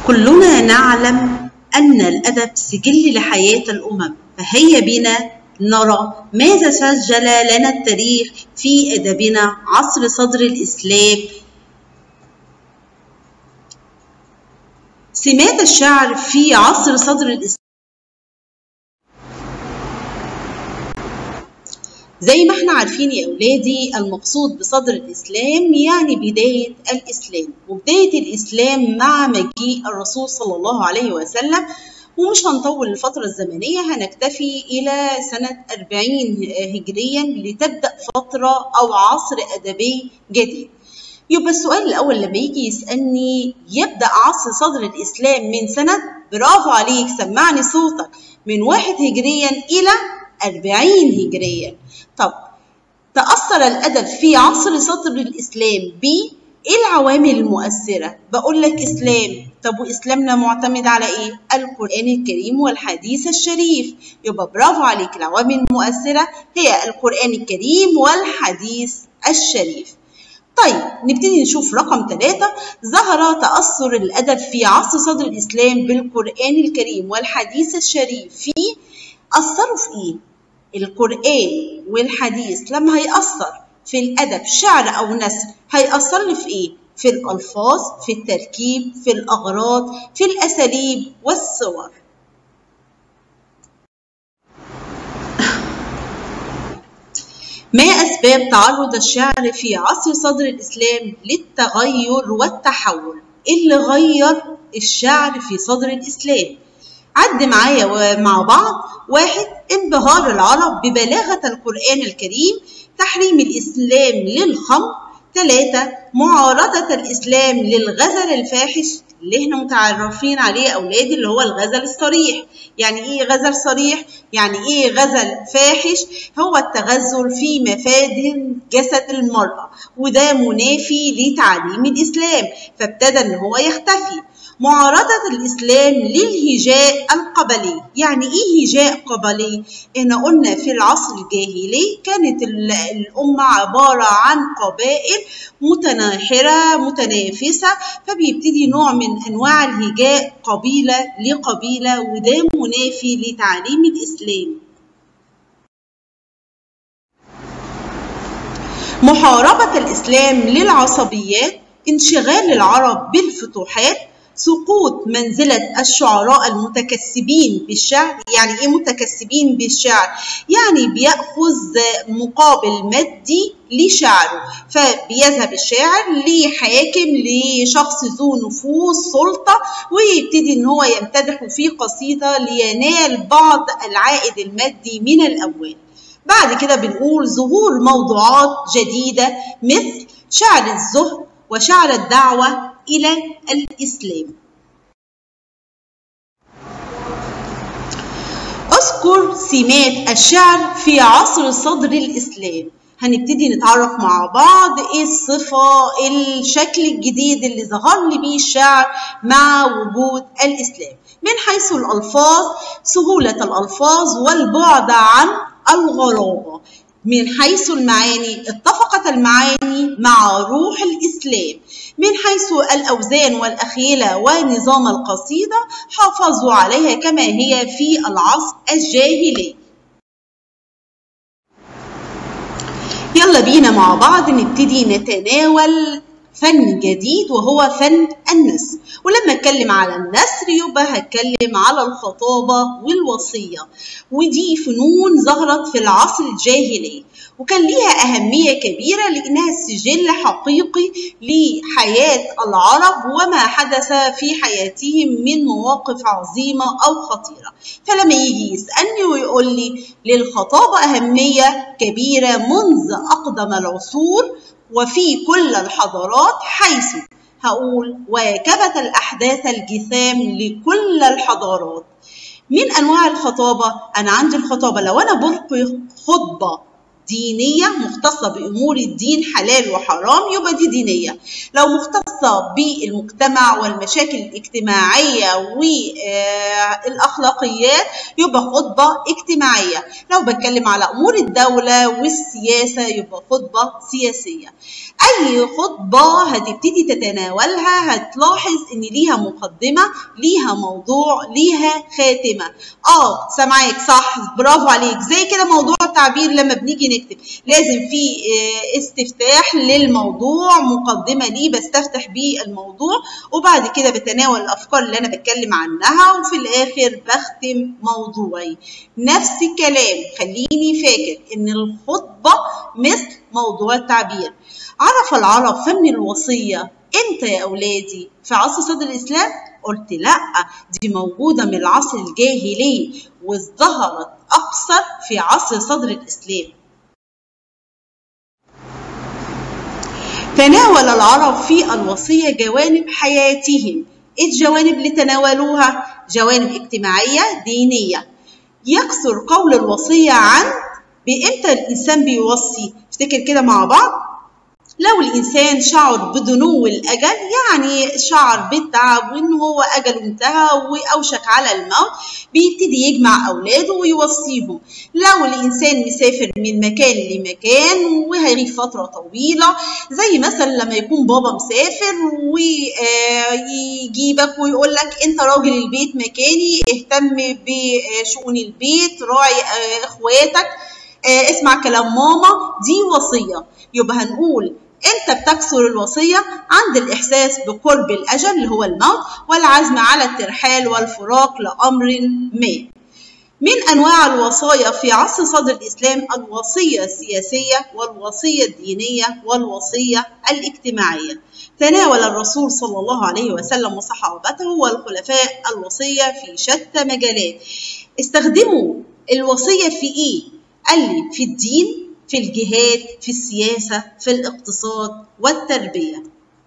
كلنا نعلم أن الأدب سجل لحياة الأمم فهيا بنا نرى ماذا سجل لنا التاريخ في أدبنا عصر صدر الإسلام سمات الشعر في عصر صدر الإسلام زي ما احنا عارفين يا أولادي المقصود بصدر الإسلام يعني بداية الإسلام وبداية الإسلام مع مجيء الرسول صلى الله عليه وسلم ومش هنطول الفترة الزمنية هنكتفي إلى سنة 40 هجريا لتبدأ فترة أو عصر أدبي جديد يبقى السؤال الأول لما يجي يسألني يبدأ عصر صدر الإسلام من سنة برافو عليك سمعني صوتك من واحد هجريا إلى 40 هجريا طب تأثر الأدب في عصر صدر الإسلام ب إيه العوامل المؤثرة؟ بقول لك إسلام طب وإسلامنا معتمد على إيه؟ القرآن الكريم والحديث الشريف يبقى برافو عليك العوامل المؤثرة هي القرآن الكريم والحديث الشريف طيب نبتدي نشوف رقم ثلاثة ظهر تأثر الأدب في عصر صدر الإسلام بالقرآن الكريم والحديث الشريف في أثروا في إيه؟ القرآن والحديث لما هيأثر في الأدب شعر أو نثر هيأثر لي في إيه؟ في الألفاظ، في التركيب، في الأغراض، في الأساليب والصور. ما أسباب تعرض الشعر في عصر صدر الإسلام للتغير والتحول؟ إيه اللي غير الشعر في صدر الإسلام؟ عد معايا مع بعض واحد انبهار العرب ببلاغة القرآن الكريم تحريم الإسلام للخمر ثلاثة معارضة الإسلام للغزل الفاحش اللي احنا متعرفين عليه أولادي اللي هو الغزل الصريح يعني إيه غزل صريح؟ يعني إيه غزل فاحش؟ هو التغزل في مفاد جسد المرأة وده منافي لتعليم الإسلام فابتدى إن هو يختفي معارضة الإسلام للهجاء القبلي يعني إيه هجاء قبلي؟ إحنا قلنا في العصر الجاهلي كانت الأمة عبارة عن قبائل متناحرة متنافسة فبيبتدي نوع من أنواع الهجاء قبيلة لقبيلة وده منافي لتعليم الإسلام محاربة الإسلام للعصبيات انشغال العرب بالفتوحات سقوط منزلة الشعراء المتكسبين بالشعر يعني إيه متكسبين بالشعر؟ يعني بيأخذ مقابل مادي لشعره فبيذهب الشاعر لحاكم لشخص ذو نفوذ سلطة ويبتدي إن هو يمتدح في قصيدة لينال بعض العائد المادي من الأموال بعد كده بنقول ظهور موضوعات جديدة مثل شعر الزهد وشعر الدعوة إلى الإسلام أذكر سمات الشعر في عصر صدر الإسلام هنبتدي نتعرف مع بعض ايه الصفة الشكل الجديد اللي ظهر لي بيه الشعر مع وجود الإسلام من حيث الألفاظ سهولة الألفاظ والبعد عن الغرابة من حيث المعاني اتفقت المعاني مع روح الإسلام من حيث الأوزان والأخيلة ونظام القصيدة حافظوا عليها كما هي في العصر الجاهلي يلا بينا مع بعض نبتدي نتناول فن جديد وهو فن النثر ولما اتكلم على النثر يبقى هتكلم على الخطابة والوصية ودي فنون ظهرت في العصر الجاهلي وكان ليها أهمية كبيرة لأنها سجل حقيقي لحياة العرب وما حدث في حياتهم من مواقف عظيمة أو خطيرة فلما يجي يسألني ويقول لي للخطابة أهمية كبيرة منذ أقدم العصور وفي كل الحضارات حيث هقول واكبت الأحداث الجسام لكل الحضارات من أنواع الخطابة أنا عندي الخطابة لو أنا بلقي خطبة دينية مختصة بأمور الدين حلال وحرام يبقى دي دينية لو مختصة بالمجتمع والمشاكل الاجتماعية والأخلاقيات يبقى خطبة اجتماعية لو بتكلم على أمور الدولة والسياسة يبقى خطبة سياسية أي خطبة هتبتدي تتناولها هتلاحظ إن ليها مقدمة ليها موضوع ليها خاتمة اه سامعاك صح برافو عليك زي كده موضوع التعبير لما بنيجي نكتب لازم في استفتاح للموضوع مقدمة ليه بستفتح بيه الموضوع وبعد كده بتناول الأفكار اللي أنا بتكلم عنها وفي الآخر بختم موضوعي نفس الكلام خليني فاكر إن الخطبة مثل موضوع التعبير عرف العرب فن الوصية امتى يا أولادي في عصر صدر الإسلام قلت لا دي موجودة من العصر الجاهلي وازدهرت أكثر في عصر صدر الإسلام تناول العرب في الوصية جوانب حياتهم إيه الجوانب اللي تناولوها؟ جوانب اجتماعية دينية يكثر قول الوصية عن بإمتى الإنسان بيوصي افتكر كده مع بعض لو الإنسان شعر بدنو الأجل يعني شعر بالتعب وإن هو أجله انتهى وأوشك على الموت بيبتدي يجمع أولاده ويوصيهم لو الإنسان مسافر من مكان لمكان وهيغيب فترة طويلة زي مثلا لما يكون بابا مسافر ويجيبك ويقول لك أنت راجل البيت مكاني اهتم بشؤون البيت راعي إخواتك اسمع كلام ماما دي وصية يبقى هنقول امتى بتكسر الوصية عند الإحساس بقرب الأجل اللي هو الموت والعزم على الترحال والفراق لأمر ما من أنواع الوصايا في عصر صدر الإسلام الوصية السياسية والوصية الدينية والوصية الاجتماعية تناول الرسول صلى الله عليه وسلم وصحابته والخلفاء الوصية في شتى مجالات استخدموا الوصية في إيه؟ قال لي في الدين في الجهاد في السياسة في الاقتصاد والتربية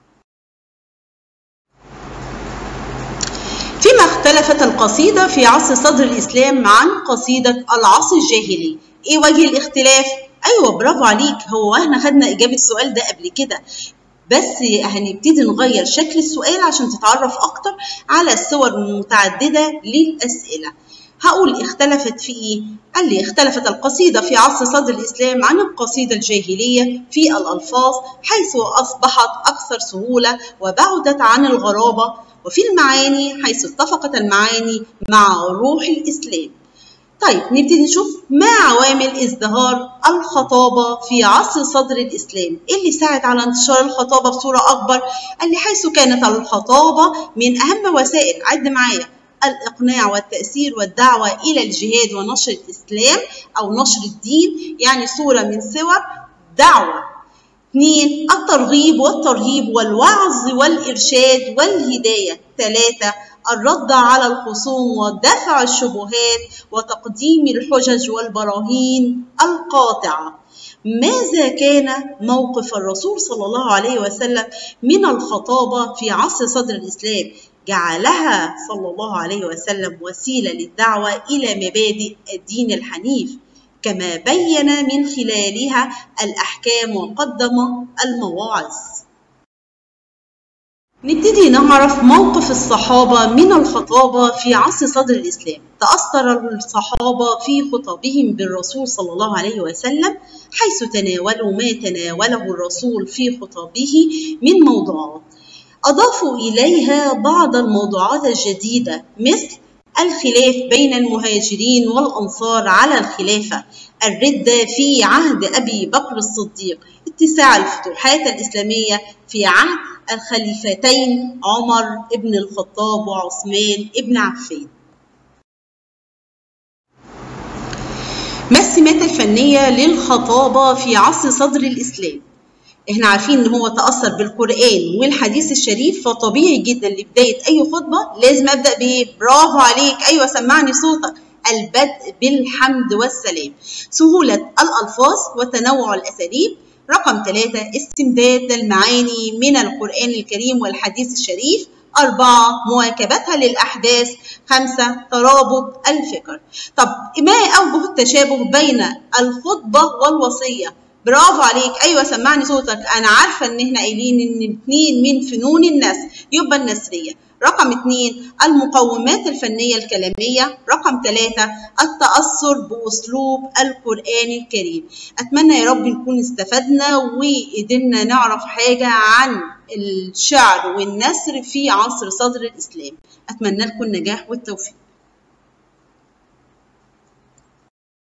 فيما اختلفت القصيدة في عصر صدر الإسلام عن قصيدة العصر الجاهلي إيه وجه الاختلاف؟ أيوة برافو عليك هو احنا خدنا إجابة السؤال ده قبل كده بس هنبتدي نغير شكل السؤال عشان تتعرف أكتر على الصور المتعددة للأسئلة هقول اختلفت في ايه؟ قال لي اختلفت القصيدة في عصر صدر الإسلام عن القصيدة الجاهلية في الألفاظ حيث أصبحت أكثر سهولة وبعدت عن الغرابة وفي المعاني حيث اتفقت المعاني مع روح الإسلام طيب نبتدي نشوف ما عوامل ازدهار الخطابة في عصر صدر الإسلام إيه اللي ساعد على انتشار الخطابة بصورة أكبر قال لي حيث كانت الخطابة من أهم وسائل عد معايا الإقناع والتأثير والدعوة إلى الجهاد ونشر الإسلام أو نشر الدين يعني صورة من صور دعوة اثنين الترغيب والترهيب والوعظ والإرشاد والهداية ثلاثة الرد على الخصوم ودفع الشبهات وتقديم الحجج والبراهين القاطعة ماذا كان موقف الرسول صلى الله عليه وسلم من الخطابة في عصر صدر الإسلام جعلها صلى الله عليه وسلم وسيلة للدعوة إلى مبادئ الدين الحنيف كما بين من خلالها الأحكام وقدم المواعظ نبتدي نعرف موقف الصحابة من الخطابة في عصر صدر الإسلام تأثر الصحابة في خطبهم بالرسول صلى الله عليه وسلم حيث تناولوا ما تناوله الرسول في خطبه من موضوعات أضافوا إليها بعض الموضوعات الجديدة مثل الخلاف بين المهاجرين والأنصار على الخلافة الردة في عهد أبي بكر الصديق اتساع الفتوحات الإسلامية في عهد الخليفتين عمر بن الخطاب وعثمان بن عفان ما السمات الفنية للخطابة في عصر صدر الإسلام؟ احنا عارفين ان هو تاثر بالقران والحديث الشريف فطبيعي جدا لبدايه اي خطبه لازم ابدا بايه برافو عليك ايوه سمعني صوتك البدء بالحمد والسلام سهوله الالفاظ وتنوع الاساليب رقم ثلاثة استمداد المعاني من القرآن الكريم والحديث الشريف أربعة مواكبتها للأحداث خمسة ترابط الفكر طب ما أوجه التشابه بين الخطبة والوصية برافو عليك ايوه سمعني صوتك انا عارفه ان احنا قايلين ان الاثنين من فنون النثر يبقى النثريه رقم اثنين المقومات الفنيه الكلاميه رقم ثلاثة التاثر باسلوب القران الكريم اتمنى يا رب نكون استفدنا وقدرنا نعرف حاجه عن الشعر والنثر في عصر صدر الاسلام اتمنى لكم النجاح والتوفيق